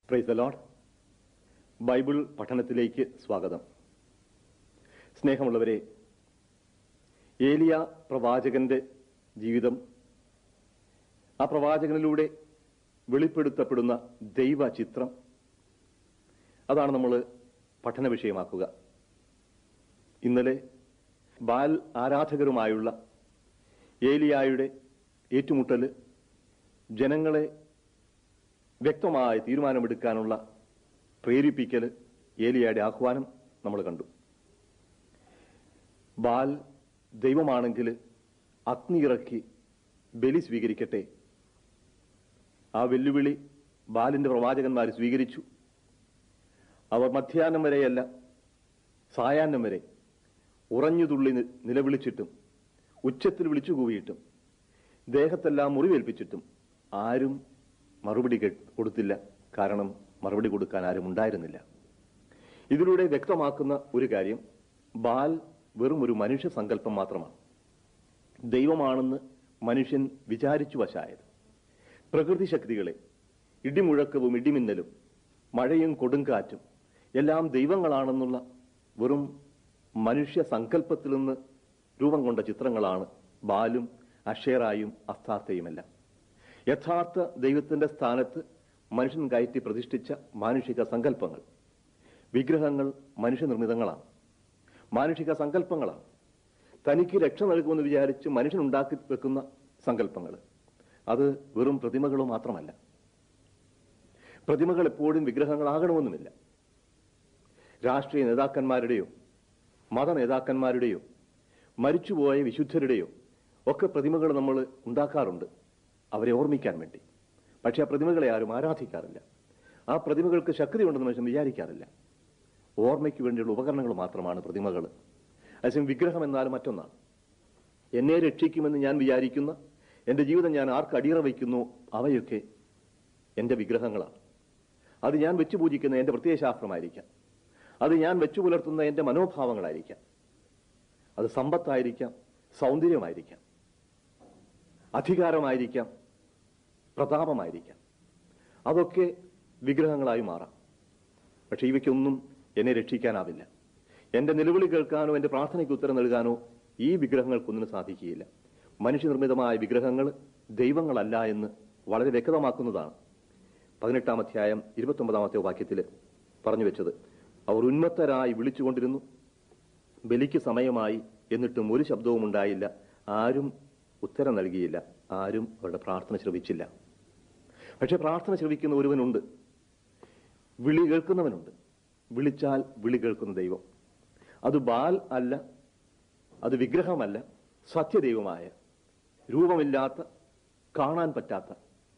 price load Bible പഠനത്തിലേക്ക് സ്വാഗതം സ്നേഹമുള്ളവരെ ഏലിയ പ്രവാചകന്റെ ജീവിതം ആ പ്രവാചകനിലൂടെ വെളിപ്പെടുത്തപ്പെടുന്ന ദൈവ ചിത്രം അതാണ് നമ്മൾ പഠന വിഷയമാക്കുക ഇന്നലെ ബാൽ ആരാധകരുമായുള്ള ഏലിയായുടെ ഏറ്റുമുട്ടൽ ജനങ്ങളെ വ്യക്തമായ തീരുമാനമെടുക്കാനുള്ള പ്രേരിപ്പിക്കൽ ഏലിയയുടെ ആഹ്വാനം നമ്മൾ കണ്ടു ബാൽ ദൈവമാണെങ്കിൽ അഗ്നി ഇറക്കി ബലി സ്വീകരിക്കട്ടെ ആ വെല്ലുവിളി ബാലിന്റെ പ്രവാചകന്മാർ സ്വീകരിച്ചു അവർ മധ്യാഹ്നം വരെയല്ല സായാഹ്നം വരെ ഉറഞ്ഞുതുള്ളി നി- നിലവിളിച്ചിട്ടും ഉച്ചത്തിൽ വിളിച്ചു കൂവിയിട്ടും ദേഹത്തെല്ലാം മുറിവേൽപ്പിച്ചിട്ടും ആരും മറുപടി കെ- കൊടുത്തില്ല കാരണം മറുപടി കൊടുക്കാൻ ആരും ഉണ്ടായിരുന്നില്ല ഇതിലൂടെ വ്യക്തമാക്കുന്ന ഒരു കാര്യം ബാൽ വെറും ഒരു മനുഷ്യ സങ്കല്പം മാത്രമാണ് ദൈവമാണെന്ന് മനുഷ്യൻ വിചാരിച്ചു വശായത് പ്രകൃതി ശക്തികളെ ഇടിമുഴക്കവും ഇടിമിന്നലും മഴയും കൊടുങ്കാറ്റും എല്ലാം ദൈവങ്ങളാണെന്നുള്ള വെറും മനുഷ്യ സങ്കല്പത്തിൽ നിന്ന് രൂപം കൊണ്ട ചിത്രങ്ങളാണ് ബാലും അഷേറായും അസ്ഥാർത്ഥയുമെല്ലാം യഥാർത്ഥ ദൈവത്തിന്റെ സ്ഥാനത്ത് മനുഷ്യൻ കയറ്റി പ്രതിഷ്ഠിച്ച മാനുഷിക സങ്കല്പങ്ങൾ വിഗ്രഹങ്ങൾ മനുഷ്യനിർമ്മിതങ്ങളാണ് മാനുഷിക സങ്കല്പങ്ങളാണ് തനിക്ക് രക്ഷ നൽകുമെന്ന് വിചാരിച്ച് മനുഷ്യൻ ഉണ്ടാക്കി വെക്കുന്ന സങ്കല്പങ്ങൾ അത് വെറും പ്രതിമകൾ മാത്രമല്ല പ്രതിമകൾ എപ്പോഴും വിഗ്രഹങ്ങളാകണമെന്നുമില്ല രാഷ്ട്രീയ നേതാക്കന്മാരുടെയോ മത നേതാക്കന്മാരുടെയോ മരിച്ചുപോയ വിശുദ്ധരുടെയോ ഒക്കെ പ്രതിമകൾ നമ്മൾ ഉണ്ടാക്കാറുണ്ട് അവരെ ഓർമ്മിക്കാൻ വേണ്ടി പക്ഷെ ആ പ്രതിമകളെ ആരും ആരാധിക്കാറില്ല ആ പ്രതിമകൾക്ക് ശക്തിയുണ്ടെന്ന് മനുഷ്യൻ വിചാരിക്കാറില്ല ഓർമ്മയ്ക്ക് വേണ്ടിയുള്ള ഉപകരണങ്ങൾ മാത്രമാണ് പ്രതിമകൾ അതേസമയം വിഗ്രഹം എന്നാൽ മറ്റൊന്നാണ് എന്നെ രക്ഷിക്കുമെന്ന് ഞാൻ വിചാരിക്കുന്ന എൻ്റെ ജീവിതം ഞാൻ ആർക്ക് അടിയറ വയ്ക്കുന്നു അവയൊക്കെ എൻ്റെ വിഗ്രഹങ്ങളാണ് അത് ഞാൻ വെച്ചു പൂജിക്കുന്ന എൻ്റെ പ്രത്യയശാസ്ത്രമായിരിക്കാം അത് ഞാൻ വെച്ചു പുലർത്തുന്ന എൻ്റെ മനോഭാവങ്ങളായിരിക്കാം അത് സമ്പത്തായിരിക്കാം സൗന്ദര്യമായിരിക്കാം അധികാരമായിരിക്കാം പ്രതാപമായിരിക്കാം അതൊക്കെ വിഗ്രഹങ്ങളായി മാറാം പക്ഷെ ഇവയ്ക്കൊന്നും എന്നെ രക്ഷിക്കാനാവില്ല എന്റെ നിലവിളി കേൾക്കാനോ എന്റെ പ്രാർത്ഥനയ്ക്ക് ഉത്തരം നൽകാനോ ഈ വിഗ്രഹങ്ങൾക്കൊന്നിനും സാധിക്കുകയില്ല മനുഷ്യനിർമ്മിതമായ വിഗ്രഹങ്ങൾ ദൈവങ്ങളല്ല എന്ന് വളരെ വ്യക്തമാക്കുന്നതാണ് പതിനെട്ടാം അധ്യായം ഇരുപത്തൊമ്പതാമത്തെ വാക്യത്തിൽ പറഞ്ഞു വെച്ചത് അവർ ഉന്മത്തരായി വിളിച്ചുകൊണ്ടിരുന്നു ബലിക്ക് സമയമായി എന്നിട്ടും ഒരു ശബ്ദവും ഉണ്ടായില്ല ആരും ഉത്തരം നൽകിയില്ല ആരും അവരുടെ പ്രാർത്ഥന ശ്രവിച്ചില്ല പക്ഷെ പ്രാർത്ഥന ശ്രവിക്കുന്ന ഒരുവനുണ്ട് വിളി കേൾക്കുന്നവനുണ്ട് വിളിച്ചാൽ വിളി കേൾക്കുന്ന ദൈവം അത് ബാൽ അല്ല അത് വിഗ്രഹമല്ല സത്യദൈവമായ രൂപമില്ലാത്ത കാണാൻ പറ്റാത്ത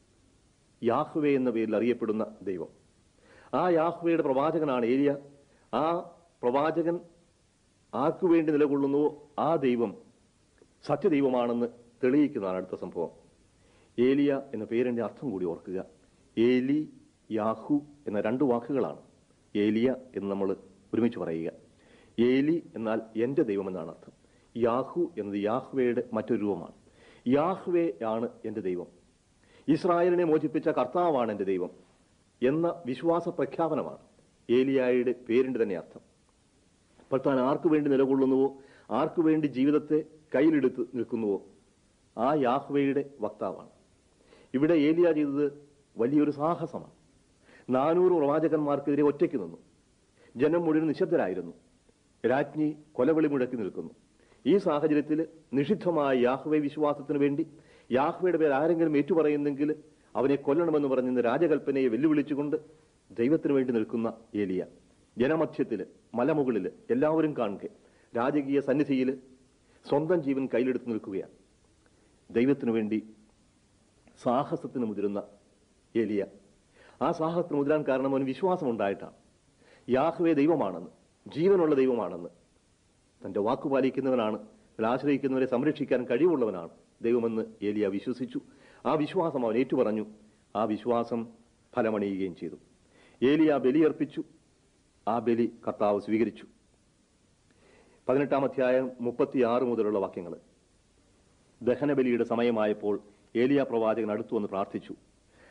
യാഹ്വേ എന്ന പേരിൽ അറിയപ്പെടുന്ന ദൈവം ആ യാഹ്വയുടെ പ്രവാചകനാണ് ഏലിയ ആ പ്രവാചകൻ ആർക്കു വേണ്ടി നിലകൊള്ളുന്നുവോ ആ ദൈവം സത്യദൈവമാണെന്ന് തെളിയിക്കുന്നതാണ് അടുത്ത സംഭവം ഏലിയ എന്ന പേരിന്റെ അർത്ഥം കൂടി ഓർക്കുക ഏലി യാഹു എന്ന രണ്ട് വാക്കുകളാണ് ഏലിയ എന്ന് നമ്മൾ ഒരുമിച്ച് പറയുക ഏലി എന്നാൽ എന്റെ ദൈവം എന്നാണ് അർത്ഥം യാഹു എന്നത് യാഹ്വയുടെ മറ്റൊരു രൂപമാണ് യാഹ്വേ ആണ് എന്റെ ദൈവം ഇസ്രായേലിനെ മോചിപ്പിച്ച കർത്താവാണ് എന്റെ ദൈവം എന്ന വിശ്വാസ പ്രഖ്യാപനമാണ് ഏലിയായുടെ പേരിന്റെ തന്നെ അർത്ഥം അപ്പോൾ താൻ ആർക്കു വേണ്ടി നിലകൊള്ളുന്നുവോ ആർക്കു വേണ്ടി ജീവിതത്തെ കയ്യിലെടുത്ത് നിൽക്കുന്നുവോ ആ യാഹ്വയുടെ വക്താവാണ് ഇവിടെ ഏലിയ ചെയ്തത് വലിയൊരു സാഹസമാണ് നാനൂറ് പ്രവാചകന്മാർക്കെതിരെ ഒറ്റയ്ക്ക് നിന്നു ജനം മുഴുവൻ നിശബ്ദരായിരുന്നു രാജ്ഞി കൊലവിളി മുഴക്കി നിൽക്കുന്നു ഈ സാഹചര്യത്തിൽ നിഷിദ്ധമായ യാഹ്വേ വിശ്വാസത്തിന് വേണ്ടി യാഹ്വയുടെ പേര് ആരെങ്കിലും ഏറ്റുപറയുന്നെങ്കിൽ അവനെ കൊല്ലണമെന്ന് പറഞ്ഞ് രാജകൽപ്പനയെ വെല്ലുവിളിച്ചുകൊണ്ട് ദൈവത്തിന് വേണ്ടി നിൽക്കുന്ന ഏലിയ ജനമധ്യത്തില് മലമുകളില് എല്ലാവരും കാണുക രാജകീയ സന്നിധിയിൽ സ്വന്തം ജീവൻ കയ്യിലെടുത്ത് നിൽക്കുകയാണ് ദൈവത്തിനു വേണ്ടി സാഹസത്തിന് മുതിരുന്ന ഏലിയ ആ സാഹസത്തിന് മുതിരാൻ കാരണം അവന് വിശ്വാസം ഉണ്ടായിട്ടാണ് യാഹ്വേ ദൈവമാണെന്ന് ജീവനുള്ള ദൈവമാണെന്ന് തന്റെ വാക്കു പാലിക്കുന്നവനാണ് അതിൽ ആശ്രയിക്കുന്നവരെ സംരക്ഷിക്കാൻ കഴിവുള്ളവനാണ് ദൈവമെന്ന് ഏലിയ വിശ്വസിച്ചു ആ വിശ്വാസം അവൻ ഏറ്റുപറഞ്ഞു ആ വിശ്വാസം ഫലമണിയുകയും ചെയ്തു ഏലിയ ബലിയർപ്പിച്ചു ആ ബലി കർത്താവ് സ്വീകരിച്ചു പതിനെട്ടാം അധ്യായം മുപ്പത്തിയാറ് മുതലുള്ള വാക്യങ്ങൾ ദഹനബലിയുടെ സമയമായപ്പോൾ ഏലിയ പ്രവാചകൻ അടുത്തു വന്ന് പ്രാർത്ഥിച്ചു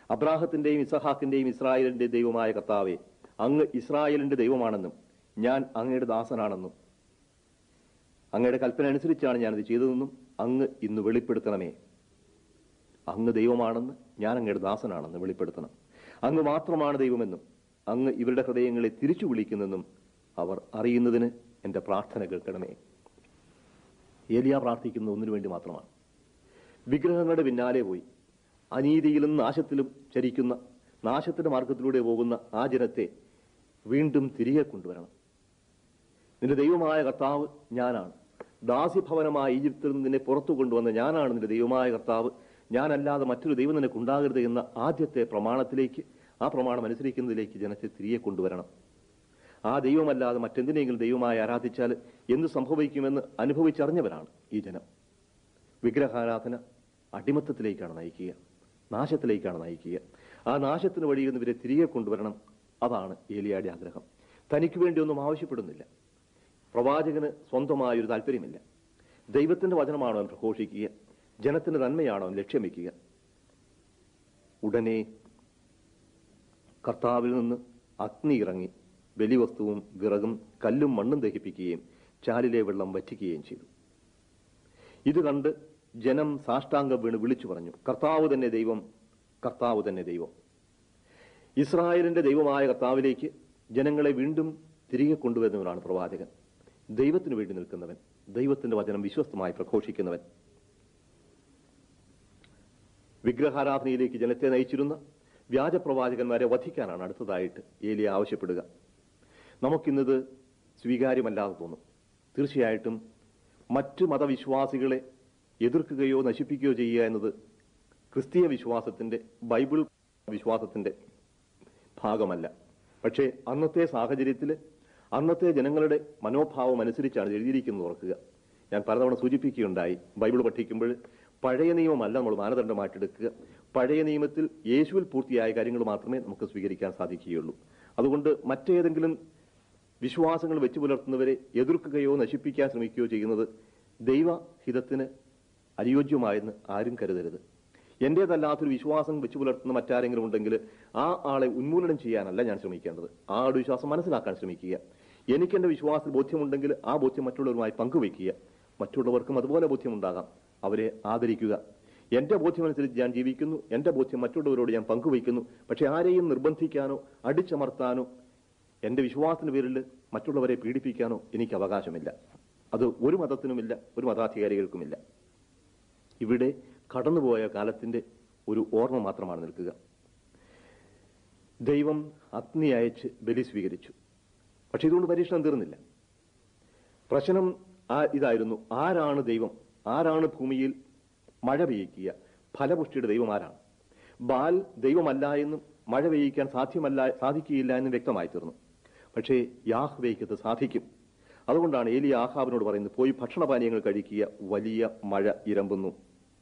അബ്രാഹത്തിന്റെയും ഇസഹാക്കിന്റെയും ഇസ്രായേലിന്റെയും ദൈവമായ കർത്താവെ അങ്ങ് ഇസ്രായേലിന്റെ ദൈവമാണെന്നും ഞാൻ അങ്ങയുടെ ദാസനാണെന്നും അങ്ങയുടെ കൽപ്പന അനുസരിച്ചാണ് ഞാനത് ചെയ്തതെന്നും അങ്ങ് ഇന്ന് വെളിപ്പെടുത്തണമേ അങ്ങ് ദൈവമാണെന്ന് ഞാൻ അങ്ങയുടെ ദാസനാണെന്ന് വെളിപ്പെടുത്തണം അങ്ങ് മാത്രമാണ് ദൈവമെന്നും അങ്ങ് ഇവരുടെ ഹൃദയങ്ങളെ തിരിച്ചു വിളിക്കുന്നെന്നും അവർ അറിയുന്നതിന് എന്റെ പ്രാർത്ഥന കേൾക്കണമേ ഏലിയ പ്രാർത്ഥിക്കുന്ന ഒന്നിനു വേണ്ടി മാത്രമാണ് വിഗ്രഹങ്ങളുടെ പിന്നാലെ പോയി അനീതിയിലും നാശത്തിലും ചരിക്കുന്ന നാശത്തിന്റെ മാർഗത്തിലൂടെ പോകുന്ന ആ ജനത്തെ വീണ്ടും തിരികെ കൊണ്ടുവരണം നിന്റെ ദൈവമായ കർത്താവ് ഞാനാണ് ദാസ്യഭവനമായ ഈജിപ്തിൽ നിന്ന് നിന്നെ പുറത്തു കൊണ്ടുവന്ന ഞാനാണ് നിന്റെ ദൈവമായ കർത്താവ് ഞാനല്ലാതെ മറ്റൊരു ദൈവം നിനക്ക് ഉണ്ടാകരുത് എന്ന ആദ്യത്തെ പ്രമാണത്തിലേക്ക് ആ പ്രമാണം അനുസരിക്കുന്നതിലേക്ക് ജനത്തെ തിരികെ കൊണ്ടുവരണം ആ ദൈവമല്ലാതെ മറ്റെന്തിനെങ്കിലും ദൈവമായി ആരാധിച്ചാൽ എന്ത് സംഭവിക്കുമെന്ന് അനുഭവിച്ചറിഞ്ഞവരാണ് ഈ ജനം വിഗ്രഹാരാധന അടിമത്തത്തിലേക്കാണ് നയിക്കുക നാശത്തിലേക്കാണ് നയിക്കുക ആ നാശത്തിന് വഴിയിൽ നിന്ന് ഇവരെ തിരികെ കൊണ്ടുവരണം അതാണ് ഏലിയായുടെ ആഗ്രഹം തനിക്ക് വേണ്ടി ഒന്നും ആവശ്യപ്പെടുന്നില്ല പ്രവാചകന് സ്വന്തമായൊരു താല്പര്യമില്ല ദൈവത്തിന്റെ വചനമാണോ അവൻ പ്രഘോഷിക്കുക ജനത്തിന്റെ നന്മയാണോ അവൻ ലക്ഷ്യം വയ്ക്കുക ഉടനെ കർത്താവിൽ നിന്ന് അഗ്നി ഇറങ്ങി ബലിവസ്തുവും വിറകും കല്ലും മണ്ണും ദഹിപ്പിക്കുകയും ചാലിലെ വെള്ളം വറ്റിക്കുകയും ചെയ്തു ഇത് കണ്ട് ജനം സാഷ്ടാംഗം വീണ് വിളിച്ചു പറഞ്ഞു കർത്താവ് തന്നെ ദൈവം കർത്താവ് തന്നെ ദൈവം ഇസ്രായേലിന്റെ ദൈവമായ കർത്താവിലേക്ക് ജനങ്ങളെ വീണ്ടും തിരികെ കൊണ്ടുവരുന്നവനാണ് പ്രവാചകൻ ദൈവത്തിന് വേണ്ടി നിൽക്കുന്നവൻ ദൈവത്തിന്റെ വചനം വിശ്വസ്തമായി പ്രഘോഷിക്കുന്നവൻ വിഗ്രഹാരാധനയിലേക്ക് ജനത്തെ നയിച്ചിരുന്ന വ്യാജപ്രവാചകന്മാരെ വധിക്കാനാണ് അടുത്തതായിട്ട് ഏലിയ ആവശ്യപ്പെടുക നമുക്കിന്നത് സ്വീകാര്യമല്ലാതെ തോന്നും തീർച്ചയായിട്ടും മറ്റു മതവിശ്വാസികളെ എതിർക്കുകയോ നശിപ്പിക്കുകയോ ചെയ്യുക എന്നത് ക്രിസ്തീയ വിശ്വാസത്തിന്റെ ബൈബിൾ വിശ്വാസത്തിന്റെ ഭാഗമല്ല പക്ഷേ അന്നത്തെ സാഹചര്യത്തിൽ അന്നത്തെ ജനങ്ങളുടെ മനോഭാവം അനുസരിച്ചാണ് ഇത് എഴുതിയിരിക്കുന്നത് ഓർക്കുക ഞാൻ പലതവണ സൂചിപ്പിക്കുകയുണ്ടായി ബൈബിൾ പഠിക്കുമ്പോൾ പഴയ നിയമമല്ല നമ്മൾ മാനദണ്ഡമായിട്ടെടുക്കുക പഴയ നിയമത്തിൽ യേശുവിൽ പൂർത്തിയായ കാര്യങ്ങൾ മാത്രമേ നമുക്ക് സ്വീകരിക്കാൻ സാധിക്കുകയുള്ളൂ അതുകൊണ്ട് മറ്റേതെങ്കിലും വിശ്വാസങ്ങൾ വെച്ചു പുലർത്തുന്നവരെ എതിർക്കുകയോ നശിപ്പിക്കാൻ ശ്രമിക്കുകയോ ചെയ്യുന്നത് ദൈവഹിതത്തിന് അനുയോജ്യമായെന്ന് ആരും കരുതരുത് എന്റേതല്ലാത്തൊരു വിശ്വാസം വെച്ചു പുലർത്തുന്ന മറ്റാരെങ്കിലും ഉണ്ടെങ്കിൽ ആ ആളെ ഉന്മൂലനം ചെയ്യാനല്ല ഞാൻ ശ്രമിക്കേണ്ടത് ആ ആളുടെ വിശ്വാസം മനസ്സിലാക്കാൻ ശ്രമിക്കുക എനിക്ക് എന്റെ വിശ്വാസത്തിൽ ബോധ്യമുണ്ടെങ്കിൽ ആ ബോധ്യം മറ്റുള്ളവരുമായി പങ്കുവയ്ക്കുക മറ്റുള്ളവർക്കും അതുപോലെ ബോധ്യമുണ്ടാകാം അവരെ ആദരിക്കുക എന്റെ ബോധ്യമനുസരിച്ച് ഞാൻ ജീവിക്കുന്നു എന്റെ ബോധ്യം മറ്റുള്ളവരോട് ഞാൻ പങ്കുവയ്ക്കുന്നു പക്ഷെ ആരെയും നിർബന്ധിക്കാനോ അടിച്ചമർത്താനോ എന്റെ വിശ്വാസത്തിന്റെ പേരിൽ മറ്റുള്ളവരെ പീഡിപ്പിക്കാനോ എനിക്ക് അവകാശമില്ല അത് ഒരു മതത്തിനുമില്ല ഒരു മതാധികാരികൾക്കുമില്ല ഇവിടെ കടന്നുപോയ കാലത്തിന്റെ ഒരു ഓർമ്മ മാത്രമാണ് നിൽക്കുക ദൈവം അഗ്നി അയച്ച് ബലി സ്വീകരിച്ചു പക്ഷെ ഇതുകൊണ്ട് പരീക്ഷണം തീർന്നില്ല പ്രശ്നം ആ ഇതായിരുന്നു ആരാണ് ദൈവം ആരാണ് ഭൂമിയിൽ മഴ പെയ്യിക്കുക ഫലപുഷ്ടിയുടെ ദൈവം ആരാണ് ബാൽ ദൈവമല്ല എന്നും മഴ പെയ്യിക്കാൻ സാധ്യമല്ല സാധിക്കുകയില്ല എന്നും വ്യക്തമായി തീർന്നു പക്ഷേ യാഹ്വേക്ക് അത് സാധിക്കും അതുകൊണ്ടാണ് ഏലി ആഹാബിനോട് പറയുന്നത് പോയി ഭക്ഷണപാനീയങ്ങൾ കഴിക്കുക വലിയ മഴ ഇരമ്പുന്നു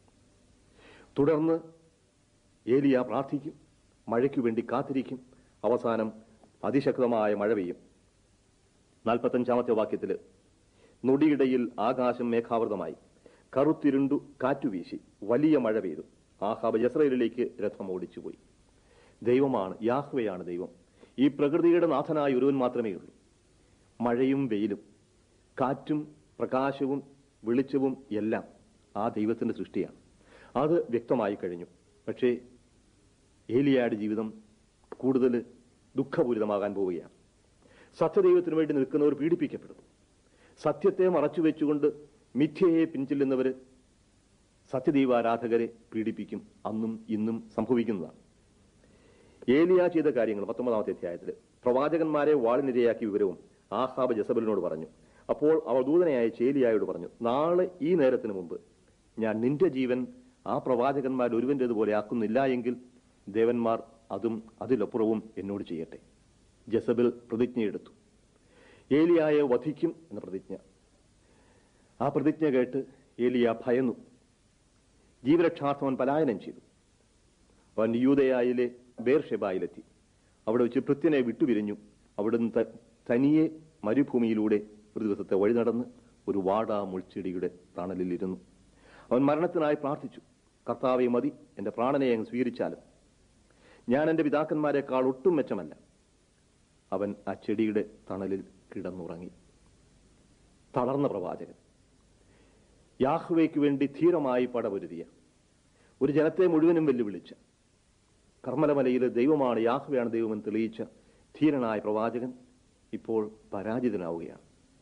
തുടർന്ന് ഏലിയ പ്രാർത്ഥിക്കും മഴയ്ക്കു വേണ്ടി കാത്തിരിക്കും അവസാനം അതിശക്തമായ മഴ പെയ്യും നാൽപ്പത്തഞ്ചാമത്തെ വാക്യത്തില് നൊടിയിടയിൽ ആകാശം മേഘാവൃതമായി കറുത്തിരുണ്ടു കാറ്റുവീശി വലിയ മഴ പെയ്തു ആഹാബ് ജസ്രയേലിലേക്ക് രഥം ഓടിച്ചുപോയി ദൈവമാണ് യാഹ്വയാണ് ദൈവം ഈ പ്രകൃതിയുടെ നാഥനായ ഒരുവൻ മാത്രമേ ഉള്ളൂ മഴയും വെയിലും കാറ്റും പ്രകാശവും വെളിച്ചവും എല്ലാം ആ ദൈവത്തിന്റെ സൃഷ്ടിയാണ് അത് വ്യക്തമായി കഴിഞ്ഞു പക്ഷേ ഏലിയായുടെ ജീവിതം കൂടുതൽ ദുഃഖപൂരിതമാകാൻ പോവുകയാണ് സത്യദൈവത്തിന് വേണ്ടി നിൽക്കുന്നവർ പീഡിപ്പിക്കപ്പെടുന്നു സത്യത്തെ മറച്ചു വെച്ചുകൊണ്ട് മിഥ്യയെ പിൻചെല്ലുന്നവര് സത്യദൈവാരാധകരെ പീഡിപ്പിക്കും അന്നും ഇന്നും സംഭവിക്കുന്നതാണ് ഏലിയ ചെയ്ത കാര്യങ്ങൾ പത്തൊമ്പതാമത്തെ അധ്യായത്തിൽ പ്രവാചകന്മാരെ വാളിനിരയാക്കിയ വിവരവും ആഹാബ് ജസബലിനോട് പറഞ്ഞു അപ്പോൾ അവർ ദൂതനെ അയച്ച് ഏലിയായോട് പറഞ്ഞു നാളെ ഈ നേരത്തിന് മുമ്പ് ഞാൻ നിന്റെ ജീവൻ ആ പ്രവാചകന്മാർ ഒരുവന്റേതുപോലെ ആക്കുന്നില്ല എങ്കിൽ ദേവന്മാർ അതും അതിലപ്പുറവും എന്നോട് ചെയ്യട്ടെ ജസബിൽ പ്രതിജ്ഞയെടുത്തു ഏലിയായെ വധിക്കും എന്ന പ്രതിജ്ഞ ആ പ്രതിജ്ഞ കേട്ട് ഏലിയ ഭയന്നു ജീവരക്ഷാർത്ഥം അവൻ പലായനം ചെയ്തു അവൻ യൂതയായിലെ ബേർഷെബായിലെത്തി അവിടെ വെച്ച് ഭൃത്യനെ വിട്ടുപിരിഞ്ഞു അവിടുന്ന് ത- തനിയെ മരുഭൂമിയിലൂടെ ഒരു ദിവസത്തെ വഴി നടന്ന് ഒരു വാടാ മുൾച്ചെടിയുടെ തണലിൽ ഇരുന്നു അവൻ മരണത്തിനായി പ്രാർത്ഥിച്ചു കർത്താവെ മതി എന്റെ പ്രാണനെ അങ്ങ് സ്വീകരിച്ചാലും ഞാൻ എൻ്റെ പിതാക്കന്മാരെക്കാൾ ഒട്ടും മെച്ചമല്ല അവൻ ആ ചെടിയുടെ തണലിൽ കിടന്നുറങ്ങി തളർന്ന പ്രവാചകൻ യാഹ്വേക്ക് വേണ്ടി ധീരമായി പടപൊരുതിയ ഒരു ജനത്തെ മുഴുവനും വെല്ലുവിളിച്ച കർമ്മലമലയിൽ ദൈവമാണ് യാഹ്വയാണ് ദൈവമെന്ന് തെളിയിച്ച ധീരനായ പ്രവാചകൻ ഇപ്പോൾ പരാജിതനാവുകയാണ്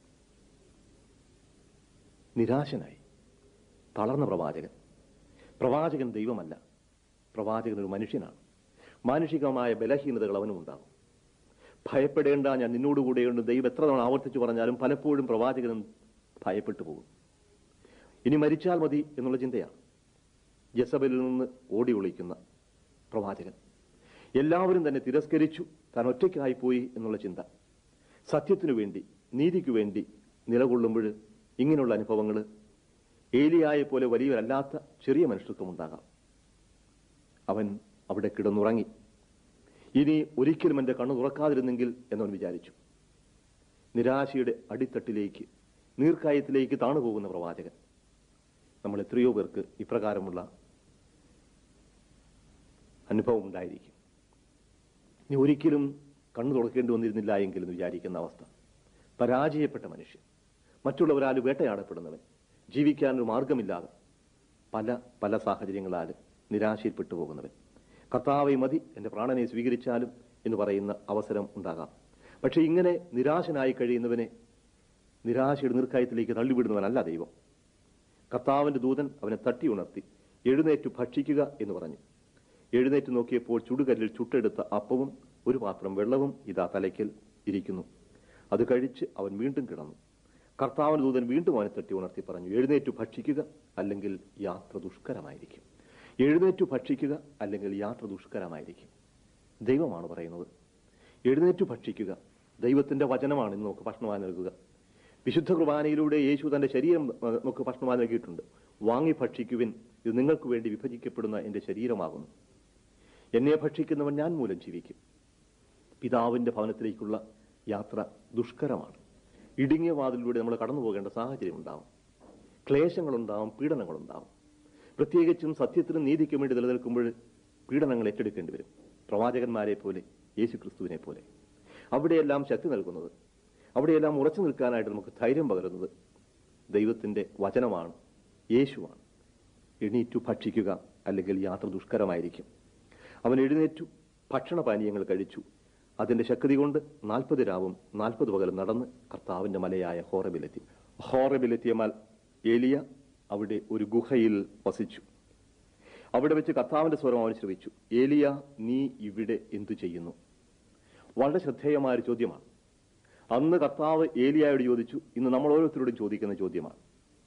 നിരാശനായി തളർന്ന പ്രവാചകൻ പ്രവാചകൻ ദൈവമല്ല പ്രവാചകൻ ഒരു മനുഷ്യനാണ് മാനുഷികമായ ബലഹീനതകൾ അവനും ഉണ്ടാകും ഭയപ്പെടേണ്ട ഞാൻ നിന്നോടുകൂടെയുണ്ട് ദൈവം എത്ര തവണ ആവർത്തിച്ചു പറഞ്ഞാലും പലപ്പോഴും പ്രവാചകനും ഭയപ്പെട്ടു പോകും ഇനി മരിച്ചാൽ മതി എന്നുള്ള ചിന്തയാണ് ജസബലിൽ നിന്ന് ഓടി ഒളിക്കുന്ന പ്രവാചകൻ എല്ലാവരും തന്നെ തിരസ്കരിച്ചു താൻ ഒറ്റയ്ക്കായി പോയി എന്നുള്ള ചിന്ത സത്യത്തിനു വേണ്ടി നീതിക്കു വേണ്ടി നിലകൊള്ളുമ്പോൾ ഇങ്ങനെയുള്ള അനുഭവങ്ങൾ ഏലിയായെ പോലെ വലിയവരല്ലാത്ത ചെറിയ മനുഷ്യർക്കും ഉണ്ടാകാം അവൻ അവിടെ കിടന്നുറങ്ങി ഇനി ഒരിക്കലും എൻ്റെ കണ്ണു തുറക്കാതിരുന്നെങ്കിൽ എന്നവൻ വിചാരിച്ചു നിരാശയുടെ അടിത്തട്ടിലേക്ക് നീർക്കായത്തിലേക്ക് താണുപോകുന്ന പ്രവാചകൻ നമ്മൾ എത്രയോ പേർക്ക് ഇപ്രകാരമുള്ള അനുഭവം ഉണ്ടായിരിക്കും ഇനി ഒരിക്കലും കണ്ണു തുറക്കേണ്ടി വന്നിരുന്നില്ല എങ്കിലും വിചാരിക്കുന്ന അവസ്ഥ പരാജയപ്പെട്ട മനുഷ്യൻ മറ്റുള്ളവരാൽ വേട്ടയാടപ്പെടുന്നവൻ ജീവിക്കാനൊരു മാർഗമില്ലാതെ പല പല സാഹചര്യങ്ങളാൽ നിരാശയിൽപ്പെട്ടു പോകുന്നവൻ കർത്താവെ മതി എൻ്റെ പ്രാണനെ സ്വീകരിച്ചാലും എന്ന് പറയുന്ന അവസരം ഉണ്ടാകാം പക്ഷെ ഇങ്ങനെ നിരാശനായി കഴിയുന്നവനെ നിരാശയുടെ നിർക്കായത്തിലേക്ക് തള്ളിവിടുന്നവനല്ല ദൈവം കർത്താവിന്റെ ദൂതൻ അവനെ തട്ടി ഉണർത്തി എഴുന്നേറ്റു ഭക്ഷിക്കുക എന്ന് പറഞ്ഞു എഴുന്നേറ്റ് നോക്കിയപ്പോൾ ചുടുകല്ലിൽ ചുട്ടെടുത്ത അപ്പവും ഒരു പാത്രം വെള്ളവും ഇതാ തലയ്ക്കൽ ഇരിക്കുന്നു അത് കഴിച്ച് അവൻ വീണ്ടും കിടന്നു കർത്താവിന്റെ ദൂതൻ വീണ്ടും അവനെ തട്ടി ഉണർത്തി പറഞ്ഞു എഴുന്നേറ്റു ഭക്ഷിക്കുക അല്ലെങ്കിൽ യാത്ര ദുഷ്കരമായിരിക്കും എഴുന്നേറ്റു ഭക്ഷിക്കുക അല്ലെങ്കിൽ യാത്ര ദുഷ്കരമായിരിക്കും ദൈവമാണ് പറയുന്നത് എഴുന്നേറ്റു ഭക്ഷിക്കുക ദൈവത്തിന്റെ വചനമാണ് ഇന്ന് നമുക്ക് ഭക്ഷണമായി നൽകുക വിശുദ്ധ കുർബാനയിലൂടെ യേശു തന്റെ ശരീരം ഏഹ്, നമുക്ക് ഭക്ഷണമായി നൽകിയിട്ടുണ്ട് വാങ്ങി ഭക്ഷിക്കുവിൻ ഇത് നിങ്ങൾക്ക് വേണ്ടി വിഭജിക്കപ്പെടുന്ന എന്റെ ശരീരമാകുന്നു എന്നെ ഭക്ഷിക്കുന്നവൻ ഞാൻ മൂലം ജീവിക്കും പിതാവിന്റെ ഭവനത്തിലേക്കുള്ള യാത്ര ദുഷ്കരമാണ് ഇടുങ്ങിയ വാതിലൂടെ നമ്മൾ കടന്നു പോകേണ്ട സാഹചര്യം ഉണ്ടാവും ക്ലേശങ്ങളുണ്ടാവും പീഡനങ്ങളുണ്ടാവും പ്രത്യേകിച്ചും സത്യത്തിനും നീതിക്കും വേണ്ടി നിലനിൽക്കുമ്പോൾ പീഡനങ്ങൾ ഏറ്റെടുക്കേണ്ടി വരും പ്രവാചകന്മാരെ പോലെ യേശു ക്രിസ്തുവിനെ പോലെ അവിടെയെല്ലാം ശക്തി നൽകുന്നത് അവിടെയെല്ലാം ഉറച്ചു നിൽക്കാനായിട്ട് നമുക്ക് ധൈര്യം പകരുന്നത് ദൈവത്തിന്റെ വചനമാണ് യേശുവാണ് എണീറ്റു ഭക്ഷിക്കുക അല്ലെങ്കിൽ യാത്ര ദുഷ്കരമായിരിക്കും അവൻ എഴുന്നേറ്റു ഭക്ഷണപാനീയങ്ങൾ കഴിച്ചു അതിന്റെ ശക്തി കൊണ്ട് നാൽപ്പത് രാവും നാൽപ്പത് പകലും നടന്ന് കർത്താവിന്റെ മലയായ ഹോറബിലെത്തി ഹോറബിലെത്തിയ മൽ ഏലിയ അവിടെ ഒരു ഗുഹയിൽ വസിച്ചു അവിടെ വെച്ച് കർത്താവിന്റെ സ്വരം അവൻ ശ്രവിച്ചു ഏലിയ നീ ഇവിടെ എന്തു ചെയ്യുന്നു വളരെ ശ്രദ്ധേയമായ ഒരു ചോദ്യമാണ് അന്ന് കർത്താവ് ഏലിയായോട് ചോദിച്ചു ഇന്ന് നമ്മൾ ഓരോരുത്തരോടും ചോദിക്കുന്ന ചോദ്യമാണ്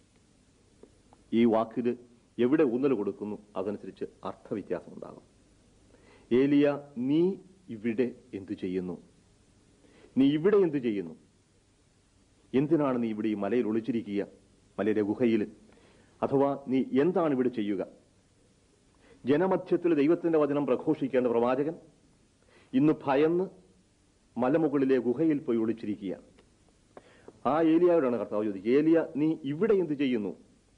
ഈ വാക്കിന് എവിടെ ഊന്നൽ കൊടുക്കുന്നു അതനുസരിച്ച് അർത്ഥവ്യത്യാസം ഉണ്ടാകും ഏലിയ നീ ഇവിടെ എന്തു ചെയ്യുന്നു നീ ഇവിടെ എന്തു ചെയ്യുന്നു എന്തിനാണ് നീ ഇവിടെ ഈ മലയിൽ ഒളിച്ചിരിക്കുക മലയുടെ ഗുഹയിൽ അഥവാ നീ എന്താണ് ഇവിടെ ചെയ്യുക ജനമധ്യത്തിൽ ദൈവത്തിന്റെ വചനം പ്രഘോഷിക്കേണ്ട പ്രവാചകൻ ഇന്ന് ഭയന്ന് മലമുകളിലെ ഗുഹയിൽ പോയി ഒളിച്ചിരിക്കുക ആ ഏലിയായോടാണ് കർത്താവ് ചോദിക്കുക ഏലിയ നീ ഇവിടെ എന്ത് ചെയ്യുന്നു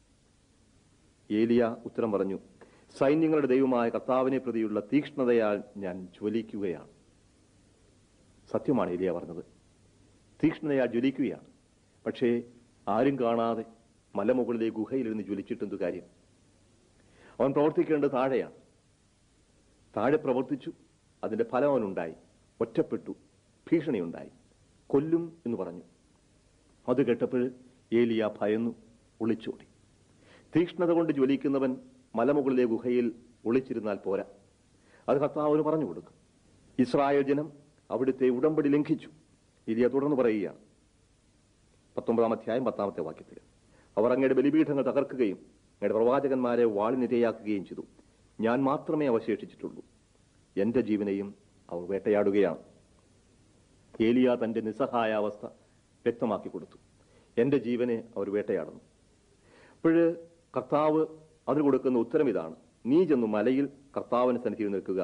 ഏലിയ ഉത്തരം പറഞ്ഞു സൈന്യങ്ങളുടെ ദൈവമായ കർത്താവിനെ പ്രതിയുള്ള തീക്ഷ്ണതയാൽ ഞാൻ ജ്വലിക്കുകയാണ് സത്യമാണ് ഏലിയ പറഞ്ഞത് തീക്ഷ്ണതയാൽ ജ്വലിക്കുകയാണ് പക്ഷേ ആരും കാണാതെ മലമുകളിലെ ഗുഹയിലിരുന്ന് ജ്വലിച്ചിട്ടെന്തു കാര്യം അവൻ പ്രവർത്തിക്കേണ്ടത് താഴെയാണ് താഴെ പ്രവർത്തിച്ചു അതിന്റെ ഫലം അവനുണ്ടായി ഒറ്റപ്പെട്ടു ഭീഷണിയുണ്ടായി കൊല്ലും എന്ന് പറഞ്ഞു അത് കേട്ടപ്പോൾ ഏലിയ ഭയന്നു ഒളിച്ചോടി തീക്ഷ്ണത കൊണ്ട് ജ്വലിക്കുന്നവൻ മലമുകളിലെ ഗുഹയിൽ ഒളിച്ചിരുന്നാൽ പോരാ അത് കർത്താവിന് പറഞ്ഞു കൊടുക്കും ഇസ്രായേൽ ജനം അവിടുത്തെ ഉടമ്പടി ലംഘിച്ചു ഇരിയ തുടർന്ന് പറയുകയാണ് പത്തൊമ്പതാം അധ്യായം പത്താമത്തെ വാക്യത്തിൽ അവർ അങ്ങയുടെ ബലിപീഠങ്ങൾ തകർക്കുകയും അങ്ങയുടെ പ്രവാചകന്മാരെ വാളിനിരയാക്കുകയും ചെയ്തു ഞാൻ മാത്രമേ അവശേഷിച്ചിട്ടുള്ളൂ എന്റെ ജീവനെയും അവർ വേട്ടയാടുകയാണ് ഏലിയ തന്റെ നിസ്സഹായാവസ്ഥ വ്യക്തമാക്കി കൊടുത്തു എന്റെ ജീവനെ അവർ വേട്ടയാടുന്നു അപ്പോഴ് കർത്താവ് അതിന് കൊടുക്കുന്ന ഉത്തരം ഇതാണ് നീ ചെന്നു മലയിൽ കർത്താവിന് സന്നിധിയിൽ നിൽക്കുക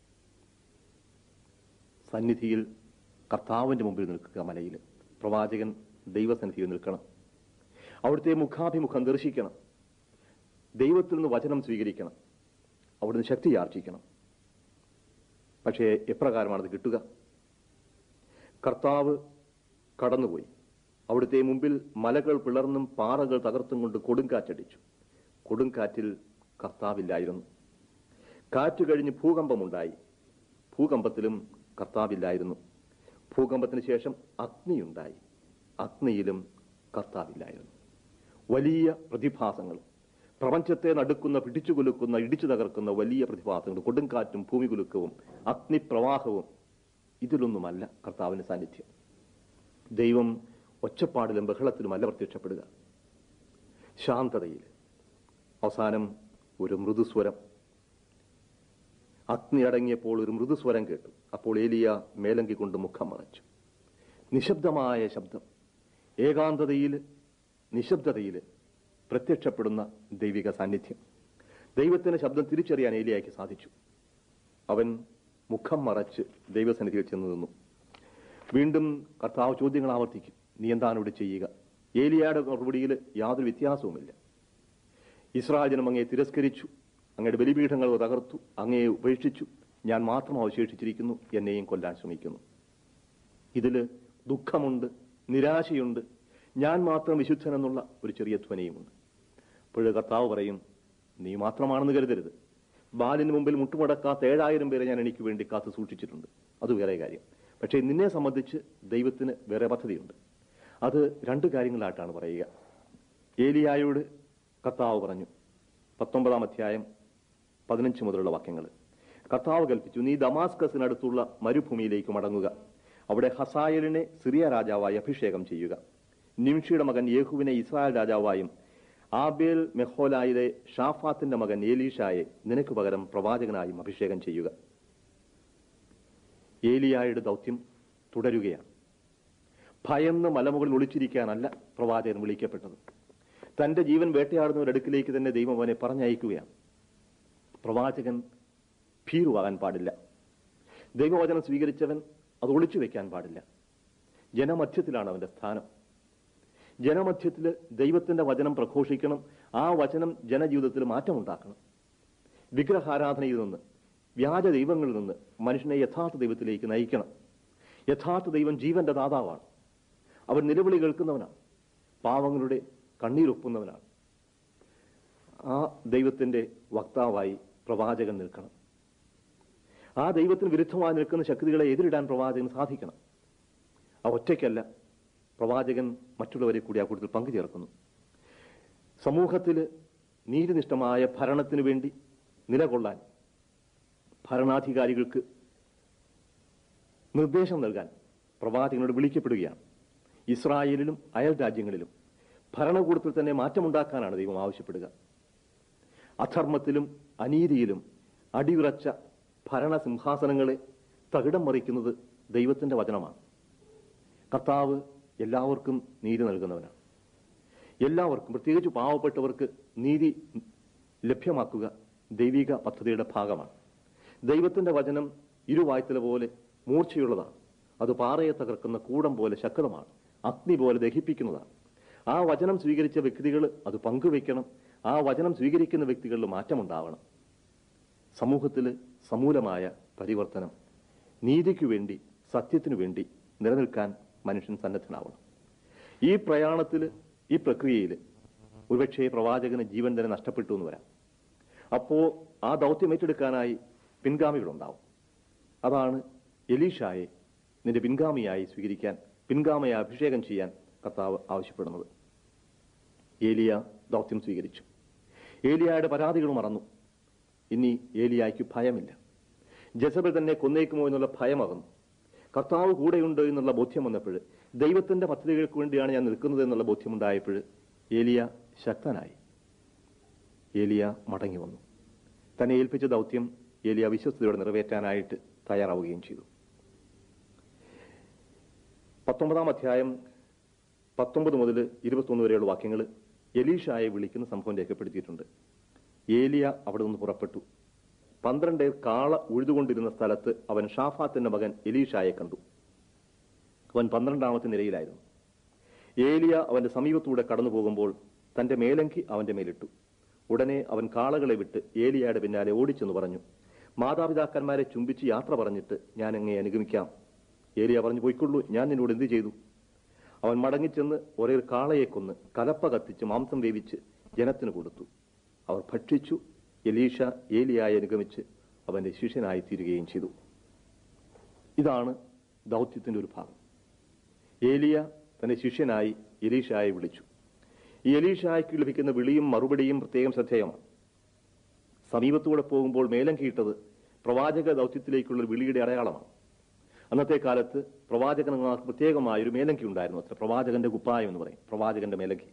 സന്നിധിയിൽ കർത്താവിന്റെ മുമ്പിൽ നിൽക്കുക മലയിൽ പ്രവാചകൻ ദൈവസന്നിധിയിൽ നിൽക്കണം അവിടുത്തെ മുഖാഭിമുഖം ദർശിക്കണം ദൈവത്തിൽ നിന്ന് വചനം സ്വീകരിക്കണം അവിടുന്ന് ശക്തി ആർജിക്കണം പക്ഷേ എപ്രകാരമാണത് കിട്ടുക കർത്താവ് കടന്നുപോയി അവിടുത്തെ മുമ്പിൽ മലകൾ പിളർന്നും പാറകൾ തകർത്തും കൊണ്ട് കൊടുങ്കാറ്റടിച്ചു കൊടുങ്കാറ്റിൽ കർത്താവില്ലായിരുന്നു കാറ്റ് കഴിഞ്ഞ് ഭൂകമ്പമുണ്ടായി ഭൂകമ്പത്തിലും കർത്താവില്ലായിരുന്നു ഭൂകമ്പത്തിന് ശേഷം അഗ്നിയുണ്ടായി അഗ്നിയിലും കർത്താവില്ലായിരുന്നു വലിയ പ്രതിഭാസങ്ങൾ പ്രപഞ്ചത്തെ നടുക്കുന്ന പിടിച്ചുകുലുക്കുന്ന ഇടിച്ചു തകർക്കുന്ന വലിയ പ്രതിഭാസങ്ങൾ കൊടുങ്കാറ്റും ഭൂമികുലുക്കവും അഗ്നിപ്രവാഹവും ഇതിലൊന്നുമല്ല കർത്താവിന്റെ സാന്നിധ്യം ദൈവം ഒച്ചപ്പാടിലും ബഹളത്തിലുമല്ല പ്രത്യക്ഷപ്പെടുക ശാന്തതയിൽ അവസാനം ഒരു മൃദുസ്വരം അഗ്നി അടങ്ങിയപ്പോൾ ഒരു മൃദുസ്വരം കേട്ടു അപ്പോൾ ഏലിയ മേലങ്കി കൊണ്ട് മുഖം മറച്ചു നിശബ്ദമായ ശബ്ദം ഏകാന്തതയിൽ നിശബ്ദതയിൽ പ്രത്യക്ഷപ്പെടുന്ന ദൈവിക സാന്നിധ്യം ദൈവത്തിന്റെ ശബ്ദം തിരിച്ചറിയാൻ ഏലിയായ്ക്ക് സാധിച്ചു അവൻ മുഖം മറച്ച് ദൈവസന്നിധിയിൽ ചെന്ന് നിന്നു വീണ്ടും കർത്താവ് ചോദ്യങ്ങൾ ആവർത്തിക്കും നീ എന്താണ് ഇവിടെ ചെയ്യുക ഏലിയയുടെ മറുപടിയിൽ യാതൊരു വ്യത്യാസവുമില്ല ഇസ്രായേൽ ജനം അങ്ങയെ തിരസ്കരിച്ചു അങ്ങയുടെ ബലിപീഠങ്ങൾ തകർത്തു അങ്ങയെ ഉപേക്ഷിച്ചു ഞാൻ മാത്രം അവശേഷിച്ചിരിക്കുന്നു എന്നെയും കൊല്ലാൻ ശ്രമിക്കുന്നു ഇതിൽ ദുഃഖമുണ്ട് നിരാശയുണ്ട് ഞാൻ മാത്രം വിശുദ്ധൻ എന്നുള്ള ഒരു ചെറിയ ധ്വനിയുമുണ്ട് അപ്പോൾ കർത്താവ് പറയും നീ മാത്രമാണെന്ന് കരുതരുത് ബാലിന് മുമ്പിൽ മുട്ടുമടക്കാത്ത ഏഴായിരം പേരെ ഞാൻ എനിക്ക് വേണ്ടി കാത്തു സൂക്ഷിച്ചിട്ടുണ്ട് അത് വേറെ കാര്യം പക്ഷേ നിന്നെ സംബന്ധിച്ച് ദൈവത്തിന് വേറെ പദ്ധതിയുണ്ട് അത് രണ്ട് കാര്യങ്ങളായിട്ടാണ് പറയുക ഏലിയായോട് കർത്താവ് പറഞ്ഞു പത്തൊമ്പതാം അധ്യായം പതിനഞ്ച് മുതലുള്ള വാക്യങ്ങൾ കർത്താവ് കൽപ്പിച്ചു നീ ദമാസ്കസിനടുത്തുള്ള മരുഭൂമിയിലേക്ക് മടങ്ങുക അവിടെ ഹസായലിനെ സിറിയ രാജാവായി അഭിഷേകം ചെയ്യുക നിംഷിയുടെ മകൻ യേഹുവിനെ ഇസ്രായേൽ രാജാവായും ആബേൽ മെഹോലായിലെ ഷാഫാത്തിന്റെ മകൻ ഏലീഷായെ നിനക്ക് പകരം പ്രവാചകനായും അഭിഷേകം ചെയ്യുക ഏലിയായുടെ ദൗത്യം തുടരുകയാണ് ഭയന്ന് മലമുകളിൽ ഒളിച്ചിരിക്കാനല്ല പ്രവാചകൻ വിളിക്കപ്പെട്ടത് തന്റെ ജീവൻ വേട്ടയാടുന്നവരുടെ അടുക്കിലേക്ക് തന്നെ ദൈവം അവനെ പറഞ്ഞയക്കുകയാണ് പ്രവാചകൻ ഭീരുവാകാൻ പാടില്ല ദൈവവചനം സ്വീകരിച്ചവൻ അത് ഒളിച്ചു വെക്കാൻ പാടില്ല ജനമധ്യത്തിലാണ് അവന്റെ സ്ഥാനം ജനമധ്യത്തിൽ ദൈവത്തിന്റെ വചനം പ്രഘോഷിക്കണം ആ വചനം ജനജീവിതത്തിൽ മാറ്റമുണ്ടാക്കണം വിഗ്രഹാരാധനയിൽ നിന്ന് വ്യാജ ദൈവങ്ങളിൽ നിന്ന് മനുഷ്യനെ യഥാർത്ഥ ദൈവത്തിലേക്ക് നയിക്കണം യഥാർത്ഥ ദൈവം ജീവന്റെ ദാതാവാണ് അവൻ നിലവിളി കേൾക്കുന്നവനാണ് പാവങ്ങളുടെ കണ്ണീരൊപ്പുന്നവനാണ് ആ ദൈവത്തിന്റെ വക്താവായി പ്രവാചകൻ നിൽക്കണം ആ ദൈവത്തിന് വിരുദ്ധമായി നിൽക്കുന്ന ശക്തികളെ എതിരിടാൻ പ്രവാചകന് സാധിക്കണം ആ ഒറ്റയ്ക്കല്ല പ്രവാചകൻ മറ്റുള്ളവരെ കൂടി ആ കൂട്ടത്തിൽ പങ്കുചേർക്കുന്നു സമൂഹത്തിൽ നീതിനിഷ്ഠമായ ഭരണത്തിനു വേണ്ടി നിലകൊള്ളാൻ ഭരണാധികാരികൾക്ക് നിർദ്ദേശം നൽകാൻ പ്രവാചകനോട് വിളിക്കപ്പെടുകയാണ് ഇസ്രായേലിലും അയൽ രാജ്യങ്ങളിലും ഭരണകൂടത്തിൽ തന്നെ മാറ്റമുണ്ടാക്കാനാണ് ദൈവം ആവശ്യപ്പെടുക അധർമ്മത്തിലും അനീതിയിലും അടിയുറച്ച ഭരണസിംഹാസനങ്ങളെ തകിടം മറിക്കുന്നത് ദൈവത്തിന്റെ വചനമാണ് കർത്താവ് എല്ലാവർക്കും നീതി നൽകുന്നവനാണ് എല്ലാവർക്കും പ്രത്യേകിച്ച് പാവപ്പെട്ടവർക്ക് നീതി ലഭ്യമാക്കുക ദൈവിക പദ്ധതിയുടെ ഭാഗമാണ് ദൈവത്തിന്റെ വചനം ഇരുവായ്ത്തല പോലെ മൂർച്ചയുള്ളതാണ് അത് പാറയെ തകർക്കുന്ന കൂടം പോലെ ശക്തമാണ് അഗ്നി പോലെ ദഹിപ്പിക്കുന്നതാണ് ആ വചനം സ്വീകരിച്ച വ്യക്തികൾ അത് പങ്കുവെക്കണം ആ വചനം സ്വീകരിക്കുന്ന വ്യക്തികളിൽ മാറ്റമുണ്ടാവണം സമൂഹത്തിൽ സമൂലമായ പരിവർത്തനം നീതിക്കു വേണ്ടി സത്യത്തിനു വേണ്ടി നിലനിൽക്കാൻ മനുഷ്യൻ സന്നദ്ധനാവണം ഈ പ്രയാണത്തിൽ ഈ പ്രക്രിയയിൽ ഒരുപക്ഷെ പ്രവാചകന് ജീവൻ തന്നെ നഷ്ടപ്പെട്ടു എന്ന് വരാം അപ്പോ ആ ദൗത്യം ഏറ്റെടുക്കാനായി പിൻഗാമികളുണ്ടാവും അതാണ് എലീഷായെ നിന്റെ പിൻഗാമിയായി സ്വീകരിക്കാൻ പിൻഗാമിയെ അഭിഷേകം ചെയ്യാൻ കർത്താവ് ആവശ്യപ്പെടുന്നത് ഏലിയ ദൗത്യം സ്വീകരിച്ചു ഏലിയായുടെ പരാതികൾ മറന്നു ഇനി ഏലിയായ്ക്ക് ഭയമില്ല ജസബൽ തന്നെ കൊന്നേക്കുമോ എന്നുള്ള ഭയമകന്നു കർത്താവ് കൂടെയുണ്ട് എന്നുള്ള ബോധ്യം വന്നപ്പോൾ ദൈവത്തിന്റെ പദ്ധതികൾക്ക് വേണ്ടിയാണ് ഞാൻ നിൽക്കുന്നത് എന്നുള്ള ബോധ്യമുണ്ടായപ്പോൾ ഏലിയ ശക്തനായി ഏലിയ മടങ്ങി വന്നു തന്നെ ഏൽപ്പിച്ച ദൗത്യം ഏലിയ വിശ്വസ്തയോടെ നിറവേറ്റാനായിട്ട് തയ്യാറാവുകയും ചെയ്തു പത്തൊമ്പതാം അധ്യായം പത്തൊമ്പത് മുതൽ ഇരുപത്തൊന്ന് വരെയുള്ള വാക്യങ്ങൾ എലീഷായെ വിളിക്കുന്ന സംഭവം രേഖപ്പെടുത്തിയിട്ടുണ്ട് ഏലിയ അവിടെ നിന്ന് പുറപ്പെട്ടു പന്ത്രണ്ട് കാള ഉഴുതുകൊണ്ടിരുന്ന സ്ഥലത്ത് അവൻ ഷാഫാത്തിന്റെ മകൻ എലീഷായെ കണ്ടു അവൻ പന്ത്രണ്ടാമത്തെ നിലയിലായിരുന്നു ഏലിയ അവന്റെ സമീപത്തൂടെ കടന്നു പോകുമ്പോൾ തന്റെ മേലങ്കി അവന്റെ മേലിട്ടു ഉടനെ അവൻ കാളകളെ വിട്ട് ഏലിയയുടെ പിന്നാലെ ഓടിച്ചെന്ന് പറഞ്ഞു മാതാപിതാക്കന്മാരെ ചുംബിച്ച് യാത്ര പറഞ്ഞിട്ട് ഞാൻ അങ്ങേ അനുഗമിക്കാം ഏലിയ പറഞ്ഞു പോയിക്കൊള്ളൂ ഞാൻ നിന്നോട് എന്ത് ചെയ്തു അവൻ മടങ്ങിച്ചെന്ന് ഒരേ ഒരു കാളയെ കൊന്ന് കലപ്പ കത്തിച്ച് മാംസം വേവിച്ച് ജനത്തിന് കൊടുത്തു അവർ ഭക്ഷിച്ചു എലീഷ ഏലിയായി അനുഗമിച്ച് അവന്റെ ശിഷ്യനായി തീരുകയും ചെയ്തു ഇതാണ് ദൗത്യത്തിന്റെ ഒരു ഭാഗം ഏലിയ തന്റെ ശിഷ്യനായി എലീഷായെ വിളിച്ചു ഈ എലീഷായ്ക്ക് ലഭിക്കുന്ന വിളിയും മറുപടിയും പ്രത്യേകം ശ്രദ്ധേയമാണ് സമീപത്തൂടെ പോകുമ്പോൾ മേലം കീട്ടത് പ്രവാചക ദൗത്യത്തിലേക്കുള്ള ഒരു വിളിയുടെ അടയാളമാണ് അന്നത്തെ കാലത്ത് പ്രവാചകന്മാർക്ക് പ്രത്യേകമായ ഒരു മേലങ്കി ഉണ്ടായിരുന്നു അത്ര പ്രവാചകന്റെ കുപ്പായം എന്ന് പറയും പ്രവാചകന്റെ മേലങ്കി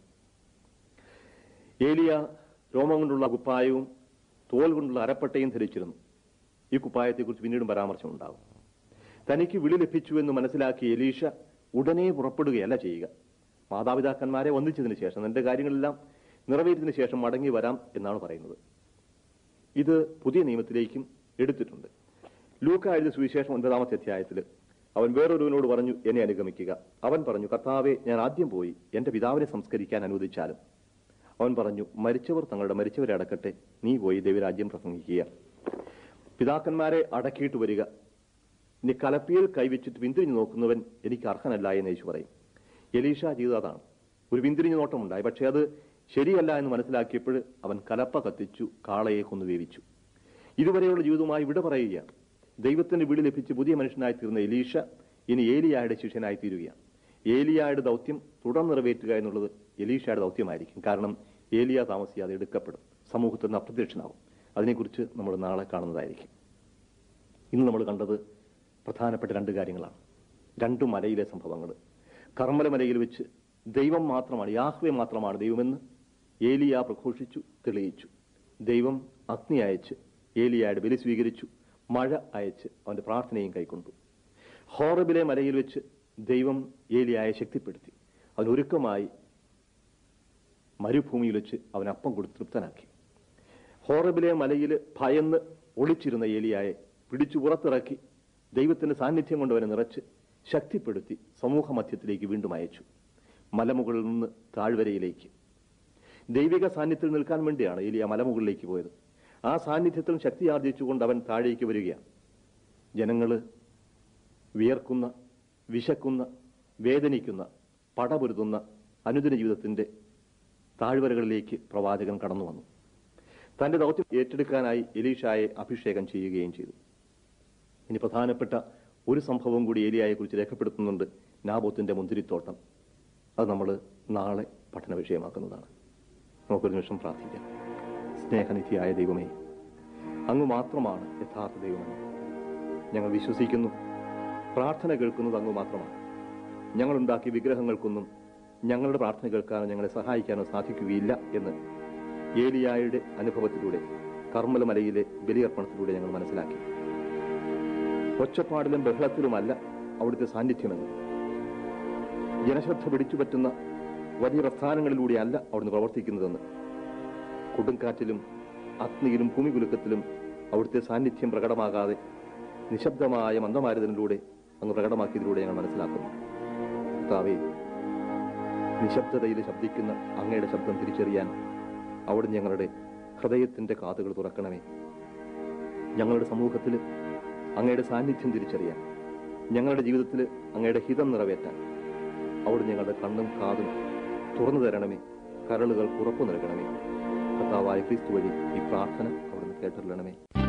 ഏലിയ രോമം കൊണ്ടുള്ള കുപ്പായവും തോൽ കൊണ്ടുള്ള അരപ്പട്ടയും ധരിച്ചിരുന്നു ഈ കുപ്പായത്തെക്കുറിച്ച് പിന്നീടും പരാമർശം ഉണ്ടാകും തനിക്ക് വിളി ലഭിച്ചു എന്ന് മനസ്സിലാക്കിയ എലീഷ ഉടനെ പുറപ്പെടുകയല്ല ചെയ്യുക മാതാപിതാക്കന്മാരെ ഒന്നിച്ചതിന് ശേഷം തന്റെ കാര്യങ്ങളെല്ലാം നിറവേറ്റിയതിനു ശേഷം മടങ്ങി വരാം എന്നാണ് പറയുന്നത് ഇത് പുതിയ നിയമത്തിലേക്കും എടുത്തിട്ടുണ്ട് ലൂക്ക എഴുതിയ സുവിശേഷം ഒൻപതാമത്തെ അധ്യായത്തിൽ അവൻ വേറൊരുവനോട് പറഞ്ഞു എന്നെ അനുഗമിക്കുക അവൻ പറഞ്ഞു കർത്താവെ ഞാൻ ആദ്യം പോയി എന്റെ പിതാവിനെ സംസ്കരിക്കാൻ അനുവദിച്ചാലും അവൻ പറഞ്ഞു മരിച്ചവർ തങ്ങളുടെ മരിച്ചവരെ അടക്കട്ടെ നീ പോയി ദൈവരാജ്യം പ്രസംഗിക്കുക പിതാക്കന്മാരെ അടക്കിയിട്ട് വരിക ഇനി കലപ്പിയിൽ കൈവച്ചിട്ട് പിന്തിരിഞ്ഞു നോക്കുന്നവൻ എനിക്ക് അർഹനല്ല എന്ന് യേശു പറയും എലീഷ ചെയ്തത് അതാണ് ഒരു പിന്തിരിഞ്ഞു നോട്ടമുണ്ടായി പക്ഷെ അത് ശരിയല്ല എന്ന് മനസ്സിലാക്കിയപ്പോൾ അവൻ കലപ്പ കത്തിച്ചു കാളയെ കൊന്നു വേവിച്ചു ഇതുവരെയുള്ള ജീവിതവുമായി വിട പറയുകയാണ് ദൈവത്തിന്റെ വിളി ലഭിച്ച് പുതിയ മനുഷ്യനായി തീർന്ന എലീഷ ഇനി ഏലിയായുടെ ശിഷ്യനായി തീരുകയാണ് ഏലിയായുടെ ദൗത്യം തുടർ നിറവേറ്റുക എന്നുള്ളത് എലീഷയുടെ ദൗത്യമായിരിക്കും കാരണം ഏലിയ താമസിയാതെ എടുക്കപ്പെടും സമൂഹത്തിൽ നിന്ന് അപ്രത്യക്ഷനാവും അതിനെക്കുറിച്ച് നമ്മൾ നാളെ കാണുന്നതായിരിക്കും ഇന്ന് നമ്മൾ കണ്ടത് പ്രധാനപ്പെട്ട രണ്ട് കാര്യങ്ങളാണ് രണ്ടു മലയിലെ സംഭവങ്ങൾ കർമ്മല മലയിൽ വെച്ച് ദൈവം മാത്രമാണ് യാഹ്വെ മാത്രമാണ് ദൈവമെന്ന് ഏലിയ പ്രഘോഷിച്ചു തെളിയിച്ചു ദൈവം അഗ്നി അയച്ച് ഏലിയയുടെ ബലി സ്വീകരിച്ചു മഴ അയച്ച് അവന്റെ പ്രാർത്ഥനയും കൈക്കൊണ്ടു ഹോറബിലെ മലയിൽ വെച്ച് ദൈവം ഏലിയായെ ശക്തിപ്പെടുത്തി അവനൊരുക്കമായി മരുഭൂമിയിൽ വെച്ച് അവൻ അപ്പം കൊടുത്ത് തൃപ്തനാക്കി ഹോറബിലെ മലയിൽ ഭയന്ന് ഒളിച്ചിരുന്ന ഏലിയായെ പിടിച്ചു പുറത്തിറക്കി ദൈവത്തിന്റെ സാന്നിധ്യം കൊണ്ട് അവനെ നിറച്ച് ശക്തിപ്പെടുത്തി സമൂഹ മധ്യത്തിലേക്ക് വീണ്ടും അയച്ചു മലമുകളിൽ നിന്ന് താഴ്വരയിലേക്ക് ദൈവിക സാന്നിധ്യത്തിൽ നിൽക്കാൻ വേണ്ടിയാണ് ഏലിയ മലമുകളിലേക്ക് പോയത് ആ സാന്നിധ്യത്തിൽ ശക്തി ആർജിച്ചുകൊണ്ട് അവൻ താഴേക്ക് വരികയാണ് ജനങ്ങള് വിയർക്കുന്ന വിശക്കുന്ന വേദനിക്കുന്ന പടപൊരുതുന്ന അനുദിന ജീവിതത്തിന്റെ താഴ്വരകളിലേക്ക് പ്രവാചകൻ കടന്നു വന്നു തന്റെ ദൗത്യം ഏറ്റെടുക്കാനായി എലീഷായെ അഭിഷേകം ചെയ്യുകയും ചെയ്തു ഇനി പ്രധാനപ്പെട്ട ഒരു സംഭവം കൂടി ഏലിയായെ കുറിച്ച് രേഖപ്പെടുത്തുന്നുണ്ട് നാബോത്തിന്റെ മുന്തിരിത്തോട്ടം അത് നമ്മൾ നാളെ പഠന വിഷയമാക്കുന്നതാണ് നമുക്കൊരു നിമിഷം പ്രാർത്ഥിക്കാം സ്നേഹനിധിയായ ദൈവമേ അങ്ങ് മാത്രമാണ് യഥാർത്ഥ ദൈവമെന്ന് ഞങ്ങൾ വിശ്വസിക്കുന്നു പ്രാർത്ഥന കേൾക്കുന്നത് അങ്ങ് മാത്രമാണ് ഞങ്ങളുണ്ടാക്കിയ വിഗ്രഹങ്ങൾക്കൊന്നും ഞങ്ങളുടെ പ്രാർത്ഥന കേൾക്കാനോ ഞങ്ങളെ സഹായിക്കാനോ സാധിക്കുകയില്ല എന്ന് ഏലിയായുടെ അനുഭവത്തിലൂടെ കർമ്മലമലയിലെ ബലിയർപ്പണത്തിലൂടെ ഞങ്ങൾ മനസ്സിലാക്കി ഒച്ചപ്പാടിലും ബഹളത്തിലുമല്ല അവിടുത്തെ സാന്നിധ്യമെന്ന് ജനശ്രദ്ധ പിടിച്ചുപറ്റുന്ന വലിയ പ്രസ്ഥാനങ്ങളിലൂടെയല്ല അവിടുന്ന് പ്രവർത്തിക്കുന്നതെന്ന് കൊടുങ്കാറ്റിലും അഗ്നിയിലും ഭൂമികുലുക്കത്തിലും അവിടുത്തെ സാന്നിധ്യം പ്രകടമാകാതെ നിശബ്ദമായ മന്ദമാരുതനിലൂടെ അങ്ങ് പ്രകടമാക്കിയതിലൂടെ ഞങ്ങൾ മനസ്സിലാക്കുന്നു കർത്താവേ നിശബ്ദതയിൽ ശബ്ദിക്കുന്ന അങ്ങയുടെ ശബ്ദം തിരിച്ചറിയാൻ അവിടുന്ന് ഞങ്ങളുടെ ഹൃദയത്തിന്റെ കാതുകൾ തുറക്കണമേ ഞങ്ങളുടെ സമൂഹത്തിൽ അങ്ങയുടെ സാന്നിധ്യം തിരിച്ചറിയാൻ ഞങ്ങളുടെ ജീവിതത്തിൽ അങ്ങയുടെ ഹിതം നിറവേറ്റാൻ അവിടുന്ന് ഞങ്ങളുടെ കണ്ണും കാതും തുറന്നു തരണമേ കരളുകൾ ഉറപ്പു നൽകണമേ കർത്താവായ ക്രിസ്തു വഴി ഈ പ്രാർത്ഥന അവിടുന്ന് കേട്ടറിയണമേ